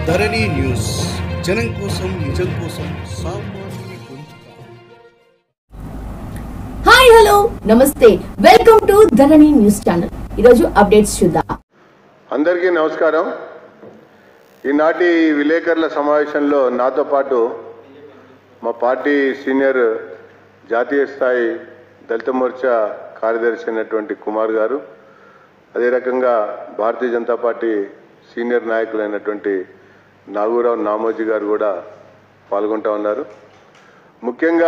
ధరణి news జనం కోసం నిజం కోసం సామాన్యుని గొంతుక హాయ్ హలో నమస్తే welcome to Dharani news channel ఈరోజు అప్డేట్స్ చూద్దాం అందరికీ నమస్కారం ఈనాటి విలేకరుల సమావేశంలో నాతో పాటు మా పార్టీ సీనియర్ జాతీయ స్థాయి దళిత మోర్చా కార్యదర్శి అయినటువంటి కుమార్ గారు అదే రకంగా భారతీయ జనతా పార్టీ సీనియర్ నాయకులైనటువంటి నాగూరావు నామోజీ గారు కూడా పాల్గొంటా ఉన్నారు ముఖ్యంగా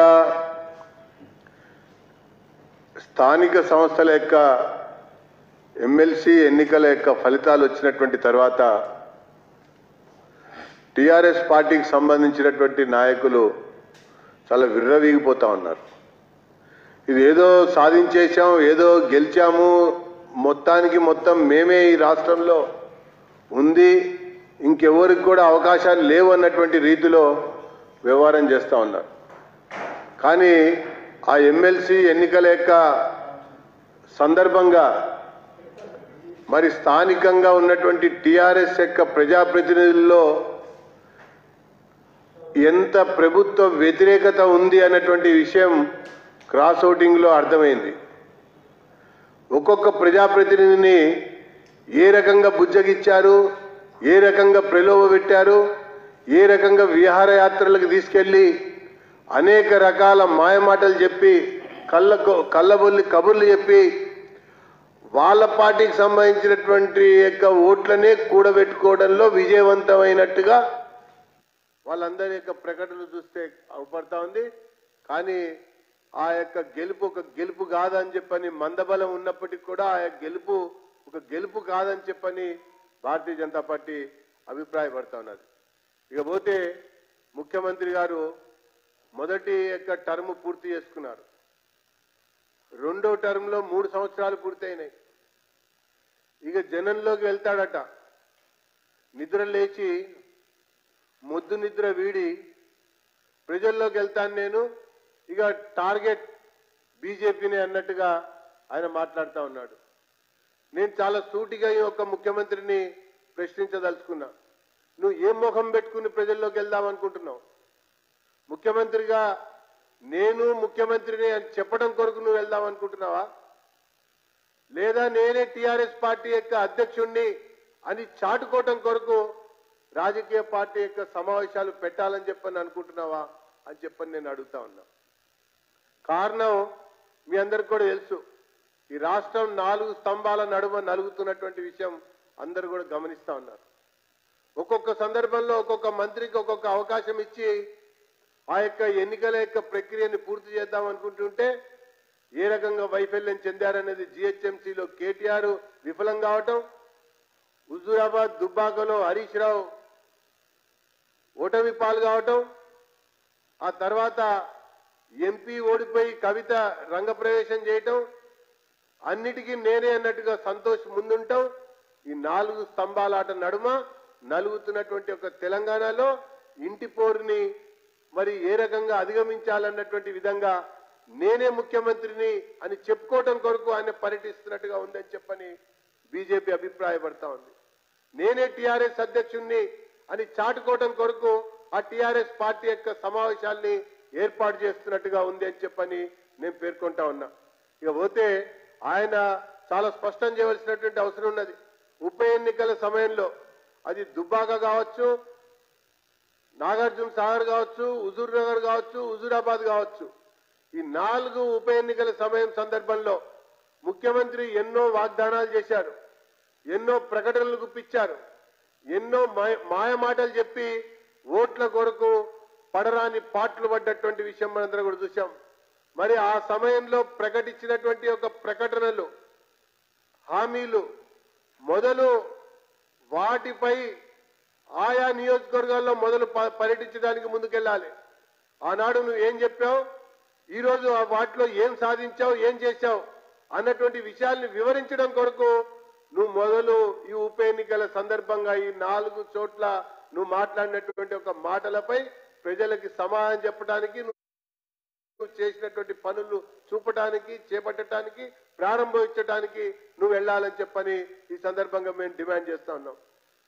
స్థానిక సంస్థల యొక్క ఎమ్మెల్సీ ఎన్నికల యొక్క ఫలితాలు వచ్చినటువంటి తర్వాత టిఆర్ఎస్ పార్టీకి సంబంధించినటువంటి నాయకులు చాలా విర్రవీగిపోతా ఉన్నారు ఇది ఏదో సాధించేశాం ఏదో గెలిచాము మొత్తానికి మొత్తం మేమే ఈ రాష్ట్రంలో ఉంది ఇంకెవరికి కూడా అవకాశాలు లేవు అన్నటువంటి రీతిలో వ్యవహారం చేస్తూ ఉన్నారు కానీ ఆ ఎమ్మెల్సీ ఎన్నికల యొక్క సందర్భంగా మరి స్థానికంగా ఉన్నటువంటి టిఆర్ఎస్ యొక్క ప్రజాప్రతినిధుల్లో ఎంత ప్రభుత్వ వ్యతిరేకత ఉంది అన్నటువంటి విషయం క్రాస్ ఓటింగ్లో అర్థమైంది ఒక్కొక్క ప్రజాప్రతినిధిని ఏ రకంగా బుజ్జగిచ్చారు ఏ రకంగా ప్రలోభ పెట్టారు ఏ రకంగా విహారయాత్రలకు తీసుకెళ్ళి అనేక రకాల మాయమాటలు చెప్పి కళ్ళకు కళ్ళబొల్లి కబుర్లు చెప్పి వాళ్ళ పార్టీకి సంబంధించినటువంటి యొక్క ఓట్లనే కూడబెట్టుకోవడంలో విజయవంతమైనట్టుగా వాళ్ళందరి యొక్క ప్రకటనలు చూస్తే అవపడతా ఉంది కానీ ఆ యొక్క గెలుపు ఒక గెలుపు కాదని చెప్పని మందబలం ఉన్నప్పటికీ కూడా ఆ యొక్క గెలుపు ఒక గెలుపు కాదని చెప్పని భారతీయ జనతా పార్టీ అభిప్రాయపడతా ఉన్నది ఇక పోతే ముఖ్యమంత్రి గారు మొదటి యొక్క టర్మ్ పూర్తి చేసుకున్నారు రెండో టర్మ్లో మూడు సంవత్సరాలు పూర్తయినాయి ఇక జనంలోకి వెళ్తాడట నిద్ర లేచి మొద్దు నిద్ర వీడి ప్రజల్లోకి వెళ్తాను నేను ఇక టార్గెట్ బీజేపీని అన్నట్టుగా ఆయన మాట్లాడుతూ ఉన్నాడు నేను చాలా సూటిగా ఈ యొక్క ముఖ్యమంత్రిని ప్రశ్నించదలుచుకున్నా నువ్వు ఏం ముఖం పెట్టుకుని ప్రజల్లోకి వెళ్దాం అనుకుంటున్నావు ముఖ్యమంత్రిగా నేను ముఖ్యమంత్రిని అని చెప్పడం కొరకు నువ్వు వెళ్దాం అనుకుంటున్నావా లేదా నేనే టిఆర్ఎస్ పార్టీ యొక్క అధ్యక్షుణ్ణి అని చాటుకోవటం కొరకు రాజకీయ పార్టీ యొక్క సమావేశాలు పెట్టాలని చెప్పని అనుకుంటున్నావా అని చెప్పని నేను అడుగుతా ఉన్నా కారణం మీ అందరికి కూడా తెలుసు ఈ రాష్ట్రం నాలుగు స్తంభాల నడుమ నలుగుతున్నటువంటి విషయం అందరూ కూడా గమనిస్తా ఉన్నారు ఒక్కొక్క సందర్భంలో ఒక్కొక్క మంత్రికి ఒక్కొక్క అవకాశం ఇచ్చి ఆ యొక్క ఎన్నికల యొక్క ప్రక్రియని పూర్తి చేద్దాం అనుకుంటుంటే ఏ రకంగా వైఫల్యం చెందారనేది జిహెచ్ఎంసీలో కేటీఆర్ విఫలం కావటం హుజూరాబాద్ దుబ్బాకలో హరీష్ రావు ఓటమి పాలు కావటం ఆ తర్వాత ఎంపీ ఓడిపోయి కవిత రంగప్రవేశం చేయటం అన్నిటికీ నేనే అన్నట్టుగా సంతోష్ ముందుంటాం ఈ నాలుగు స్తంభాలాట నడుమ నలుగుతున్నటువంటి ఒక తెలంగాణలో ఇంటి పోరుని మరి ఏ రకంగా అధిగమించాలన్నటువంటి విధంగా నేనే ముఖ్యమంత్రిని అని చెప్పుకోవటం కొరకు ఆయన పర్యటిస్తున్నట్టుగా ఉందని చెప్పని బీజేపీ అభిప్రాయపడతా ఉంది నేనే టిఆర్ఎస్ అధ్యక్షుణ్ణి అని చాటుకోవటం కొరకు ఆ టిఆర్ఎస్ పార్టీ యొక్క సమావేశాల్ని ఏర్పాటు చేస్తున్నట్టుగా ఉంది అని చెప్పని నేను పేర్కొంటా ఉన్నా ఇక పోతే ఆయన చాలా స్పష్టం చేయవలసినటువంటి అవసరం ఉన్నది ఉప ఎన్నికల సమయంలో అది దుబ్బాక కావచ్చు నాగార్జున సాగర్ కావచ్చు హుజూర్ నగర్ కావచ్చు హుజూరాబాద్ కావచ్చు ఈ నాలుగు ఉప ఎన్నికల సమయం సందర్భంలో ముఖ్యమంత్రి ఎన్నో వాగ్దానాలు చేశారు ఎన్నో ప్రకటనలు గుప్పించారు ఎన్నో మాయ- మాయ మాటలు చెప్పి ఓట్ల కొరకు పడరాని పాటలు పడ్డటువంటి విషయం మనందరం కూడా చూశాం మరి ఆ సమయంలో ప్రకటించినటువంటి ఒక ప్రకటనలు హామీలు మొదలు వాటిపై ఆయా నియోజకవర్గాల్లో మొదలు ప- పర్యటించడానికి ముందుకెళ్ళాలి ఆనాడు నువ్వు ఏం చెప్పావు ఈరోజు ఆ వాటిలో ఏం సాధించావు ఏం చేశావు అన్నటువంటి విషయాల్ని వివరించడం కొరకు నువ్వు మొదలు ఈ ఉప ఎన్నికల సందర్భంగా ఈ నాలుగు చోట్ల నువ్వు మాట్లాడినటువంటి ఒక మాటలపై ప్రజలకి సమాధానం చెప్పడానికి నువ్వు నువ్వు చేసినటువంటి పనులు చూపటానికి చేపట్టడానికి ప్రారంభించడానికి నువ్వు వెళ్ళాలని చెప్పని ఈ సందర్భంగా మేము డిమాండ్ చేస్తా ఉన్నాం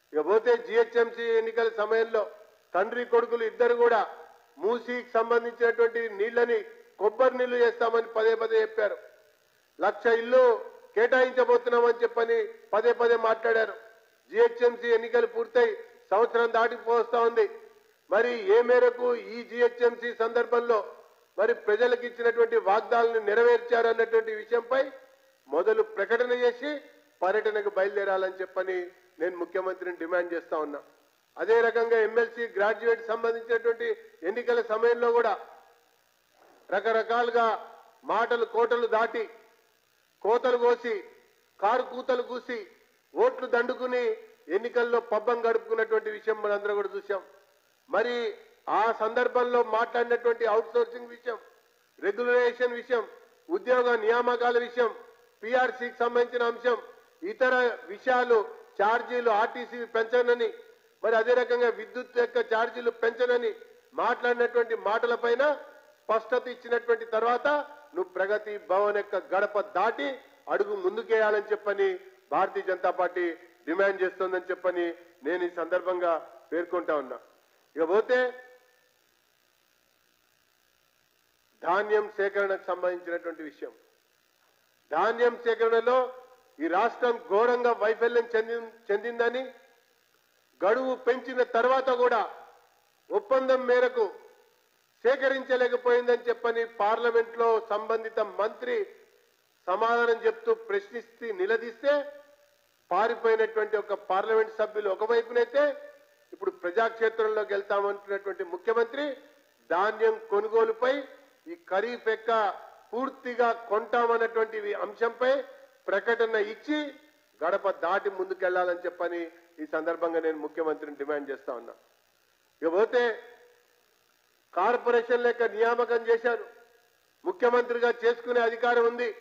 ఇక పోతే జిహెచ్ఎంసీ ఎన్నికల సమయంలో తండ్రి కొడుకులు ఇద్దరు కూడా మూసీకి సంబంధించినటువంటి నీళ్లని కొబ్బరి నీళ్లు చేస్తామని పదే పదే చెప్పారు లక్ష ఇల్లు కేటాయించబోతున్నామని చెప్పని పదే పదే మాట్లాడారు జిహెచ్ఎంసీ ఎన్నికలు పూర్తయి సంవత్సరం దాటిపోస్తా ఉంది మరి ఏ మేరకు ఈ జిహెచ్ఎంసీ సందర్భంలో మరి ప్రజలకు ఇచ్చినటువంటి వాగ్దానాలను నెరవేర్చారు అన్నటువంటి విషయంపై మొదలు ప్రకటన చేసి పర్యటనకు బయలుదేరాలని చెప్పని నేను ముఖ్యమంత్రిని డిమాండ్ చేస్తా ఉన్నా అదే రకంగా ఎమ్మెల్సీ గ్రాడ్యుయేట్ సంబంధించినటువంటి ఎన్నికల సమయంలో కూడా రకరకాలుగా మాటలు కోటలు దాటి కోతలు కోసి కారు కూతలు కూసి ఓట్లు దండుకుని ఎన్నికల్లో పబ్బం గడుపుకున్నటువంటి విషయం మనందరం కూడా చూసాం మరి ఆ సందర్భంలో మాట్లాడినటువంటి అవుట్ సోర్సింగ్ విషయం రెగ్యులరేషన్ విషయం ఉద్యోగ నియామకాల విషయం పిఆర్సీకి సంబంధించిన అంశం ఇతర విషయాలు ఛార్జీలు ఆర్టీసీ పెంచనని మరి అదే రకంగా విద్యుత్ యొక్క ఛార్జీలు పెంచనని మాట్లాడినటువంటి మాటలపైన స్పష్టత ఇచ్చినటువంటి తర్వాత నువ్వు ప్రగతి భవన్ యొక్క గడప దాటి అడుగు ముందుకేయాలని చెప్పని భారతీయ జనతా పార్టీ డిమాండ్ చేస్తోందని చెప్పని నేను ఈ సందర్భంగా పేర్కొంటా ఉన్నా ఇక పోతే ధాన్యం సేకరణకు సంబంధించినటువంటి విషయం ధాన్యం సేకరణలో ఈ రాష్ట్రం ఘోరంగా వైఫల్యం చెంది చెందిందని గడువు పెంచిన తర్వాత కూడా ఒప్పందం మేరకు సేకరించలేకపోయిందని చెప్పని పార్లమెంట్ లో సంబంధిత మంత్రి సమాధానం చెప్తూ ప్రశ్నిస్తే నిలదీస్తే పారిపోయినటువంటి ఒక పార్లమెంట్ సభ్యులు ఒకవైపునైతే ఇప్పుడు ప్రజాక్షేత్రంలోకి వెళ్తామంటున్నటువంటి ముఖ్యమంత్రి ధాన్యం కొనుగోలుపై ఈ ఖరీఫ్ యొక్క పూర్తిగా కొంటామన్నటువంటి ఈ అంశంపై ప్రకటన ఇచ్చి గడప దాటి ముందుకెళ్లాలని చెప్పని ఈ సందర్భంగా నేను ముఖ్యమంత్రిని డిమాండ్ చేస్తా ఉన్నా ఇకపోతే కార్పొరేషన్ లెక్క నియామకం చేశారు ముఖ్యమంత్రిగా చేసుకునే అధికారం ఉంది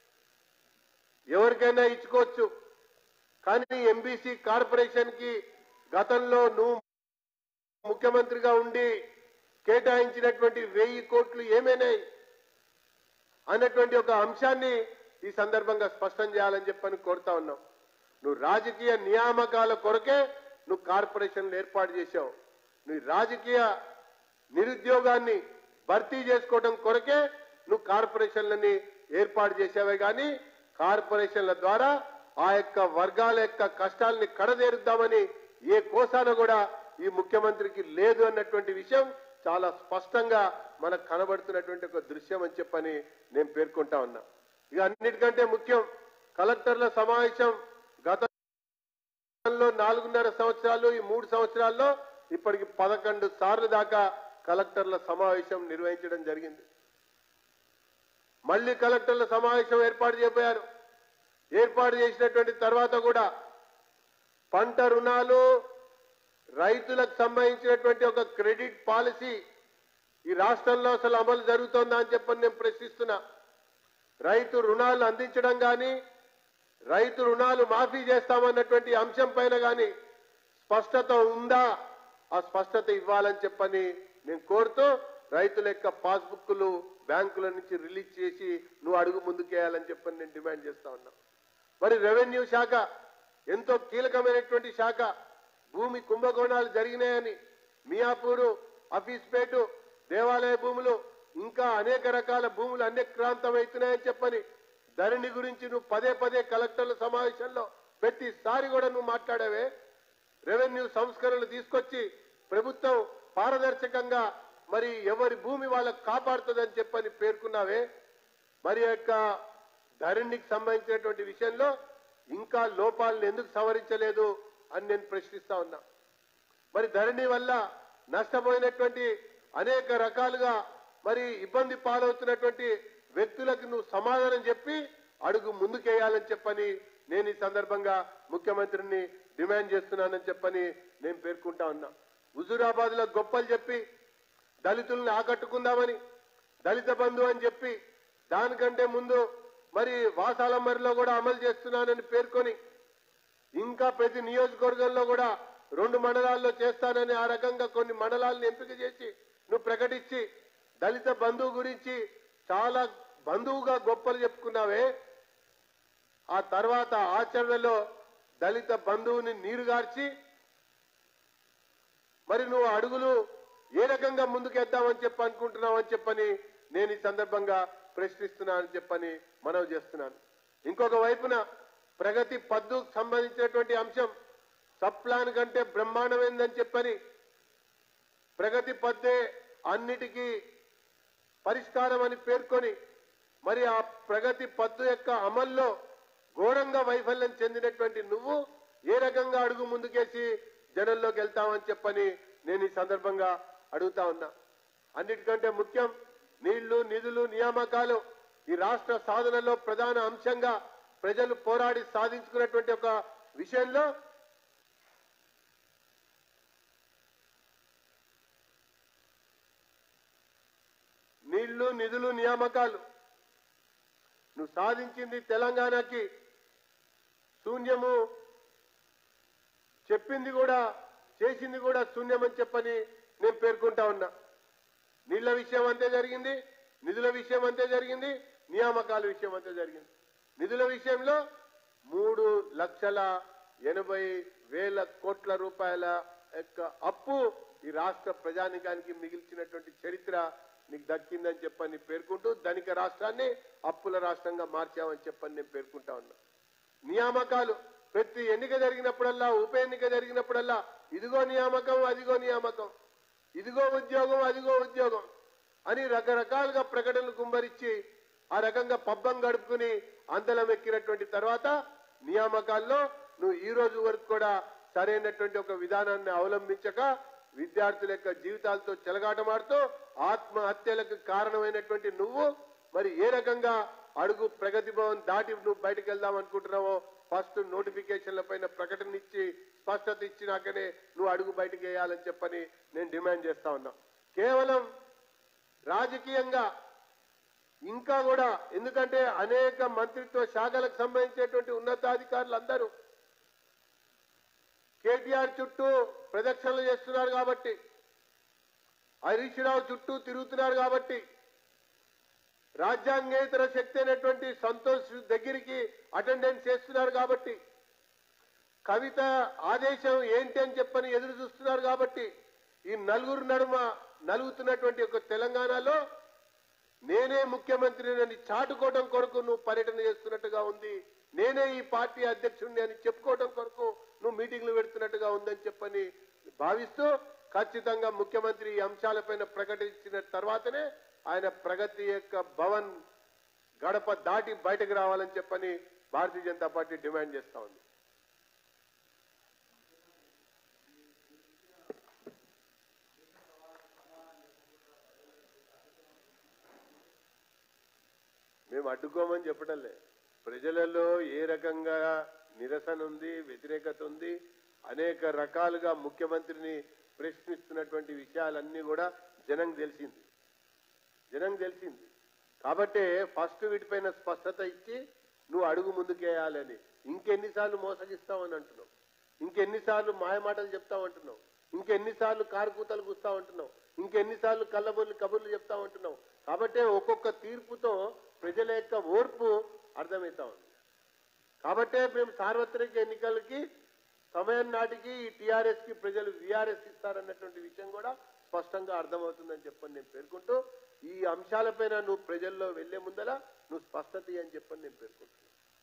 ఎవరికైనా ఇచ్చుకోవచ్చు కానీ ఎంబీసీ కార్పొరేషన్ కి గతంలో నువ్వు ముఖ్యమంత్రిగా ఉండి కేటాయించినటువంటి వెయ్యి కోట్లు ఏమైనాయి అన్నటువంటి ఒక అంశాన్ని ఈ సందర్భంగా స్పష్టం చేయాలని చెప్పని కోరుతా ఉన్నాం నువ్వు రాజకీయ నియామకాల కొరకే నువ్వు కార్పొరేషన్లు ఏర్పాటు చేశావు నువ్వు రాజకీయ నిరుద్యోగాన్ని భర్తీ చేసుకోవడం కొరకే నువ్వు కార్పొరేషన్లని ఏర్పాటు చేసావే కానీ కార్పొరేషన్ల ద్వారా ఆ యొక్క వర్గాల యొక్క కష్టాల్ని కడదేరుద్దామని ఏ కోసాన కూడా ఈ ముఖ్యమంత్రికి లేదు అన్నటువంటి విషయం చాలా స్పష్టంగా మనకు కనబడుతున్నటువంటి ఒక దృశ్యం అని చెప్పని నేను పేర్కొంటా ఉన్నా ఇక అన్నిటికంటే ముఖ్యం కలెక్టర్ల సమావేశం గతంలో నాలుగున్నర సంవత్సరాలు ఈ మూడు సంవత్సరాల్లో ఇప్పటికి పదకొండు సార్లు దాకా కలెక్టర్ల సమావేశం నిర్వహించడం జరిగింది మళ్ళీ కలెక్టర్ల సమావేశం ఏర్పాటు చేయబోయారు ఏర్పాటు చేసినటువంటి తర్వాత కూడా పంట రుణాలు రైతులకు సంబంధించినటువంటి ఒక క్రెడిట్ పాలసీ ఈ రాష్ట్రంలో అసలు అమలు జరుగుతోందా అని చెప్పని నేను ప్రశ్నిస్తున్నా రైతు రుణాలు అందించడం కానీ రైతు రుణాలు మాఫీ చేస్తామన్నటువంటి అంశం పైన కానీ స్పష్టత ఉందా ఆ స్పష్టత ఇవ్వాలని చెప్పని నేను కోరుతూ రైతుల యొక్క పాస్బుక్లు బ్యాంకుల నుంచి రిలీజ్ చేసి నువ్వు అడుగు ముందుకేయాలని చెప్పని నేను డిమాండ్ చేస్తా ఉన్నా మరి రెవెన్యూ శాఖ ఎంతో కీలకమైనటువంటి శాఖ భూమి కుంభకోణాలు జరిగినాయని మియాపూరు అఫీస్పేటు దేవాలయ భూములు ఇంకా అనేక రకాల భూములు అన్యక్రాంతమవుతున్నాయని చెప్పని ధరణి గురించి నువ్వు పదే పదే కలెక్టర్ల సమావేశంలో ప్రతిసారి కూడా నువ్వు మాట్లాడావే రెవెన్యూ సంస్కరణలు తీసుకొచ్చి ప్రభుత్వం పారదర్శకంగా మరి ఎవరి భూమి వాళ్ళకు కాపాడుతుందని చెప్పని పేర్కొన్నావే మరి యొక్క ధరణికి సంబంధించినటువంటి విషయంలో ఇంకా లోపాలను ఎందుకు సవరించలేదు అని నేను ప్రశ్నిస్తా ఉన్నా మరి ధరణి వల్ల నష్టపోయినటువంటి అనేక రకాలుగా మరి ఇబ్బంది పాలవుతున్నటువంటి వ్యక్తులకు నువ్వు సమాధానం చెప్పి అడుగు ముందుకేయాలని చెప్పని నేను ఈ సందర్భంగా ముఖ్యమంత్రిని డిమాండ్ చేస్తున్నానని చెప్పని నేను పేర్కొంటా ఉన్నా హుజూరాబాద్ లో గొప్పలు చెప్పి దళితుల్ని ఆకట్టుకుందామని దళిత బంధు అని చెప్పి దానికంటే ముందు మరి వాసాలమ్మరిలో కూడా అమలు చేస్తున్నానని పేర్కొని ఇంకా ప్రతి నియోజకవర్గంలో కూడా రెండు మండలాల్లో చేస్తానని ఆ రకంగా కొన్ని మండలాలను ఎంపిక చేసి నువ్వు ప్రకటించి దళిత బంధువు గురించి చాలా బంధువుగా గొప్పలు చెప్పుకున్నావే ఆ తర్వాత ఆచరణలో దళిత బంధువుని నీరుగార్చి మరి నువ్వు అడుగులు ఏ రకంగా ముందుకెద్దామని చెప్పి అనుకుంటున్నావు అని చెప్పని నేను ఈ సందర్భంగా ప్రశ్నిస్తున్నానని చెప్పని మనవి చేస్తున్నాను ఇంకొక వైపున ప్రగతి పద్దుకు సంబంధించినటువంటి అంశం సబ్ ప్లాన్ కంటే బ్రహ్మాండమైందని చెప్పని ప్రగతి పద్దే అన్నిటికీ పరిష్కారం అని పేర్కొని మరి ఆ ప్రగతి పద్దు యొక్క అమల్లో ఘోరంగా వైఫల్యం చెందినటువంటి నువ్వు ఏ రకంగా అడుగు ముందుకేసి జనంలోకి వెళ్తావని చెప్పని నేను ఈ సందర్భంగా అడుగుతా ఉన్నా అన్నిటికంటే ముఖ్యం నీళ్లు నిధులు నియామకాలు ఈ రాష్ట్ర సాధనలో ప్రధాన అంశంగా ప్రజలు పోరాడి సాధించుకున్నటువంటి ఒక విషయంలో నీళ్లు నిధులు నియామకాలు నువ్వు సాధించింది తెలంగాణకి శూన్యము చెప్పింది కూడా చేసింది కూడా శూన్యమని చెప్పని నేను పేర్కొంటా ఉన్నా నీళ్ల విషయం అంతే జరిగింది నిధుల విషయం అంతే జరిగింది నియామకాల విషయం అంతే జరిగింది నిధుల విషయంలో మూడు లక్షల ఎనభై వేల కోట్ల రూపాయల యొక్క అప్పు ఈ రాష్ట్ర ప్రజానికానికి మిగిల్చినటువంటి చరిత్ర నీకు దక్కిందని చెప్పని పేర్కొంటూ ధనిక రాష్ట్రాన్ని అప్పుల రాష్ట్రంగా మార్చామని చెప్పని నేను పేర్కొంటా ఉన్నా నియామకాలు ప్రతి ఎన్నిక జరిగినప్పుడల్లా ఉప ఎన్నిక జరిగినప్పుడల్లా ఇదిగో నియామకం అదిగో నియామకం ఇదిగో ఉద్యోగం అదిగో ఉద్యోగం అని రకరకాలుగా ప్రకటనలు గుమ్మరిచ్చి ఆ రకంగా పబ్బం గడుపుకుని అందలం ఎక్కినటువంటి తర్వాత నియామకాల్లో నువ్వు ఈ రోజు వరకు కూడా సరైనటువంటి ఒక విధానాన్ని అవలంబించక విద్యార్థుల యొక్క జీవితాలతో చెలగాటమాడుతూ ఆత్మహత్యలకు కారణమైనటువంటి నువ్వు మరి ఏ రకంగా అడుగు ప్రగతి భవన్ దాటి నువ్వు బయటకు వెళ్దాం అనుకుంటున్నావో ఫస్ట్ నోటిఫికేషన్ల పైన ప్రకటన ఇచ్చి స్పష్టత ఇచ్చినాకనే నువ్వు అడుగు బయటకు వేయాలని చెప్పని నేను డిమాండ్ చేస్తా ఉన్నా కేవలం రాజకీయంగా ఇంకా కూడా ఎందుకంటే అనేక మంత్రిత్వ శాఖలకు సంబంధించినటువంటి ఉన్నతాధికారులు అందరూ కేటీఆర్ చుట్టూ ప్రదక్షిణలు చేస్తున్నారు కాబట్టి హరీష్ రావు చుట్టూ తిరుగుతున్నారు కాబట్టి రాజ్యాంగేతర శక్తి అయినటువంటి సంతోష్ దగ్గరికి అటెండెన్స్ చేస్తున్నారు కాబట్టి కవిత ఆదేశం ఏంటి అని చెప్పని ఎదురు చూస్తున్నారు కాబట్టి ఈ నలుగురు నడుమ నలుగుతున్నటువంటి ఒక తెలంగాణలో నేనే ముఖ్యమంత్రిని చాటుకోవడం కొరకు నువ్వు పర్యటన చేస్తున్నట్టుగా ఉంది నేనే ఈ పార్టీ అధ్యక్షుడిని అని చెప్పుకోవడం కొరకు నువ్వు మీటింగ్లు పెడుతున్నట్టుగా ఉందని చెప్పని భావిస్తూ ఖచ్చితంగా ముఖ్యమంత్రి ఈ అంశాలపైన ప్రకటించిన తర్వాతనే ఆయన ప్రగతి యొక్క భవన్ గడప దాటి బయటకు రావాలని చెప్పని భారతీయ జనతా పార్టీ డిమాండ్ చేస్తా ఉంది మేము అడ్డుకోమని చెప్పడంలే ప్రజలలో ఏ రకంగా నిరసన ఉంది వ్యతిరేకత ఉంది అనేక రకాలుగా ముఖ్యమంత్రిని ప్రశ్నిస్తున్నటువంటి విషయాలన్నీ కూడా జనం తెలిసింది జనం తెలిసింది కాబట్టే ఫస్ట్ వీటిపైన స్పష్టత ఇచ్చి నువ్వు అడుగు ముందుకేయాలని ఇంకెన్నిసార్లు మోసగిస్తావని అంటున్నావు ఇంకెన్నిసార్లు మాయమాటలు చెప్తావంటున్నావు ఇంకెన్నిసార్లు కారుకూతలు కూస్తావంటున్నావు ఇంకెన్నిసార్లు కళ్ళబొల్లి కబుర్లు చెప్తావంటున్నావు కాబట్టే ఒక్కొక్క తీర్పుతో ప్రజల యొక్క ఓర్పు అర్థమవుతా ఉంది కాబట్టే మేము సార్వత్రిక ఎన్నికలకి సమయం నాటికి ఈ టీఆర్ఎస్ కి ప్రజలు విఆర్ఎస్ ఇస్తారన్నటువంటి విషయం కూడా స్పష్టంగా అర్థమవుతుందని చెప్పని నేను పేర్కొంటూ ఈ అంశాలపైన నువ్వు ప్రజల్లో వెళ్లే ముందల నువ్వు స్పష్టత ఇయ్యి అని చెప్పని నేను పేర్కొంటున్నాను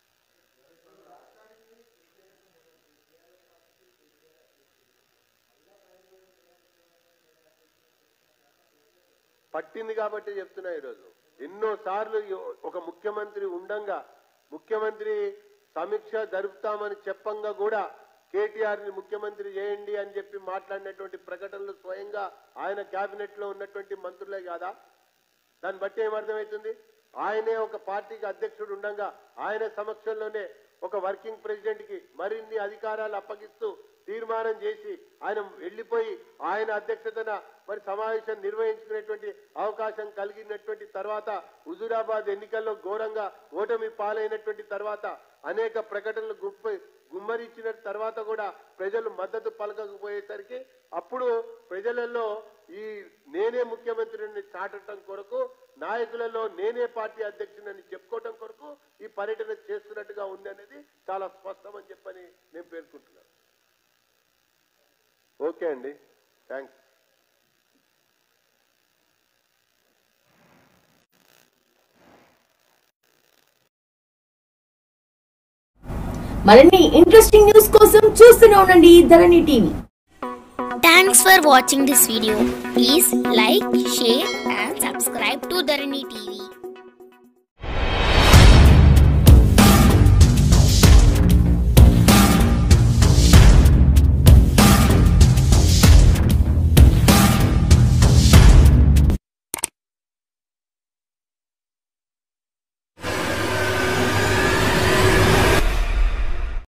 పట్టింది కాబట్టి చెప్తున్నా ఈరోజు ఎన్నో సార్లు ఒక ముఖ్యమంత్రి ఉండంగా ముఖ్యమంత్రి సమీక్ష జరుపుతామని చెప్పంగా కూడా కేటీఆర్ ని ముఖ్యమంత్రి చేయండి అని చెప్పి మాట్లాడినటువంటి ప్రకటనలు స్వయంగా ఆయన కేబినెట్ లో ఉన్నటువంటి మంత్రులే కాదా దాన్ని బట్టి ఏమర్థమవుతుంది ఆయనే ఒక పార్టీకి అధ్యక్షుడు ఉండగా ఆయన సమక్షంలోనే ఒక వర్కింగ్ ప్రెసిడెంట్ కి మరిన్ని అధికారాలు అప్పగిస్తూ తీర్మానం చేసి ఆయన వెళ్లిపోయి ఆయన అధ్యక్షతన మరి సమావేశం నిర్వహించుకునేటువంటి అవకాశం కలిగినటువంటి తర్వాత హుజూరాబాద్ ఎన్నికల్లో ఘోరంగా ఓటమి పాలైనటువంటి తర్వాత అనేక ప్రకటనలు గుప్ప గుమ్మరించిన తర్వాత కూడా ప్రజలు మద్దతు పలకకపోయేసరికి అప్పుడు ప్రజలలో ఈ నేనే ముఖ్యమంత్రిని చాటడం కొరకు నాయకులలో నేనే పార్టీ అధ్యక్షుడని చెప్పుకోవడం కొరకు ఈ పర్యటన చేస్తున్నట్టుగా ఉంది అనేది చాలా స్పష్టమని చెప్పని నేను పేర్కొంటున్నాను ఓకే అండి థ్యాంక్స్ మరిన్ని ఇంట్రెస్టింగ్ న్యూస్ కోసం చూస్తూనే ఉండండి Dharani TV Thanks for watching this video. Please like, share and subscribe to Dharani TV.